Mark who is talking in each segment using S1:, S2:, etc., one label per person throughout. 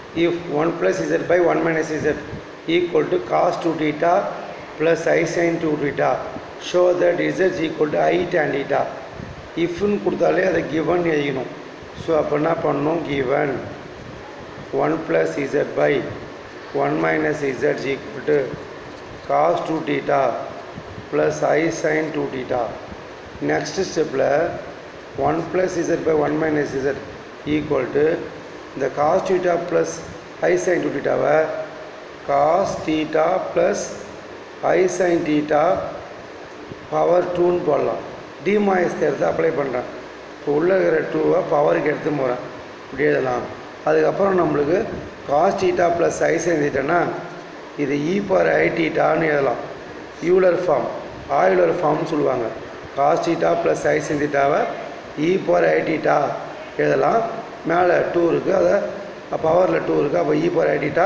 S1: if 1 plus z by 1 minus z equal to cos 2 theta plus i sin 2 theta show that z is equal to i tan theta இஃப்னு கொடுத்தாலே அதை given எழுதணும் so அப்போ என்ன பண்ணணும் given one plus z by one minus z equal to cos two theta plus i sine two theta next ஸ்டெப்பில் one plus z by one minus z equal to இந்த cos theta plus i sine two டீட்டாவை cos theta plus i sine theta power டூன்னு போடலாம் டிமாயஸ் தேர்த்து apply பண்ணுறேன் இப்போ உள்ளே இருக்கிற டூவை பவருக்கு எடுத்து போகிறேன் இப்படி எழுதலாம் அதுக்கப்புறம் நம்மளுக்கு காஸ் டீட்டா ப்ளஸ் ஐ சேர்ந்துட்டேன்னா இது இ பவர் ஐ டீட்டான்னு எழுதலாம் யூலர் ஃபார்ம் ஆயுலர் ஃபார்ம்னு சொல்லுவாங்க காஸ் டீட்டா ப்ளஸ் ஐ சேர்ந்துட்டாவை இ பவர் ஐ டீட்டா எழுதலாம் மேலே டூ இருக்குது அதை பவரில் டூ இருக்குது அப்போ e power i theta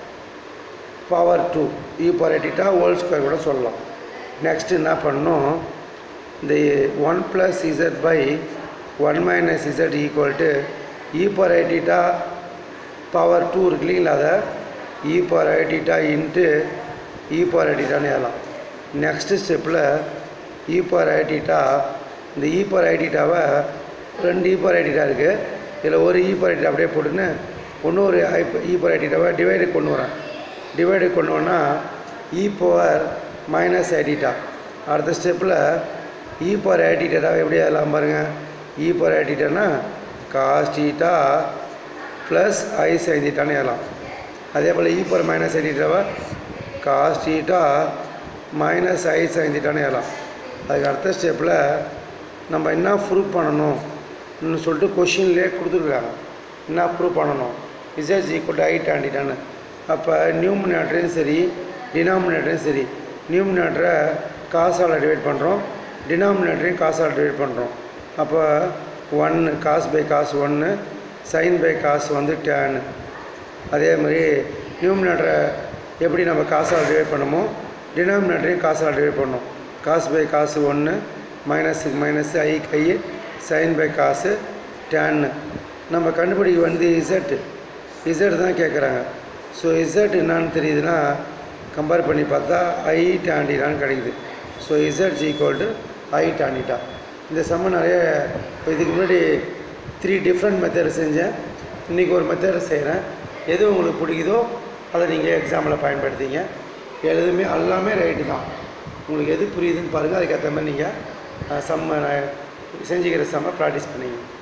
S1: power two e power i theta whole square கூட சொல்லலாம் நெக்ஸ்ட் என்ன பண்ணணும் இந்த one plus z by one minus z equal to e power i theta power two இருக்கு இல்லைங்களா அதை e power i theta into e power i டீட்டான்னு எழுதலாம் நெக்ஸ்ட்டு ஸ்டெப்பில் இ பவர் ஐ டீட்டா இந்த இ பவர் ஐ டீட்டாவை ரெண்டு இ பவர் ஐ டீட்டா இருக்குது இதில் ஒரு இ பவர் ஐ டீட்டா அப்படியே போட்டுன்னு இன்னொரு ஐ இ பவர் ஐ டீட்டாவை டிவைடு கொண்டு வரேன் டிவைடு கொண்டு வந்தால் e power minus i theta அடுத்த ஸ்டெப்பில் இ பவர் ஐ டீட்டாவை எப்படி எழுதலாம் பாருங்கள் இ பவர் ஐ டீட்டானா cos theta plus i sine டீட்டான்னு எழுதலாம் அதே போல் இ பவர் மைனஸ் ஐ டீட்டாவை cos theta minus i sine டீட்டான்னு எழுதலாம் அதுக்கு அடுத்த ஸ்டெப்பில் நம்ம என்ன ப்ரூவ் பண்ணணும்னு சொல்லிட்டு கொஷின்லேயே கொடுத்துருக்காங்க என்ன ப்ரூவ் பண்ணணும் இசட் ஈக்குவல் டு ஐ டாண்டிட்டான்னு அப்போ நியூமினேட்டரையும் சரி டினாமினேட்டரையும் சரி நியூமினேட்டரை காசால் டிவைட் பண்ணுறோம் டினாமினேட்டரையும் காசால் டிவைட் பண்ணுறோம் அப்போ ஒன்று காஸ் பை காசு ஒன்று சைன் பை காசு வந்து டேனு அதே மாதிரி நியூமினேட்டரை எப்படி நம்ம காசால் டிவைட் பண்ணமோ டினாமினேட்டரையும் காசால் டிவைட் பண்ணோம் காசு பை காசு ஒன்று மைனஸுக்கு மைனஸ் ஐ கை சைன் பை காசு டேன்னு நம்ம கண்டுபிடிக்க வந்து இசட்டு இசட் தான் கேட்குறாங்க ஸோ இசட் என்னான்னு தெரியுதுன்னா கம்பேர் பண்ணி பார்த்தா ஐ டாண்டிடான்னு கிடைக்குது so z equal to i tan theta இந்த சம்ம நிறைய இப்போ இதுக்கு முன்னாடி த்ரீ டிஃப்ரெண்ட் மெத்தட் செஞ்சேன் இன்றைக்கி ஒரு மெத்தட் செய்கிறேன் எது உங்களுக்கு பிடிக்குதோ அதை நீங்கள் எக்ஸாமில் பயன்படுத்திங்க எதுவுமே எல்லாமே ரைட்டு தான் உங்களுக்கு எது புரியுதுன்னு பாருங்கள் அதுக்கேற்ற மாதிரி நீங்கள் செம்ம செஞ்சுக்கிற செம்ம ப்ராக்டிஸ் பண்ணிங்க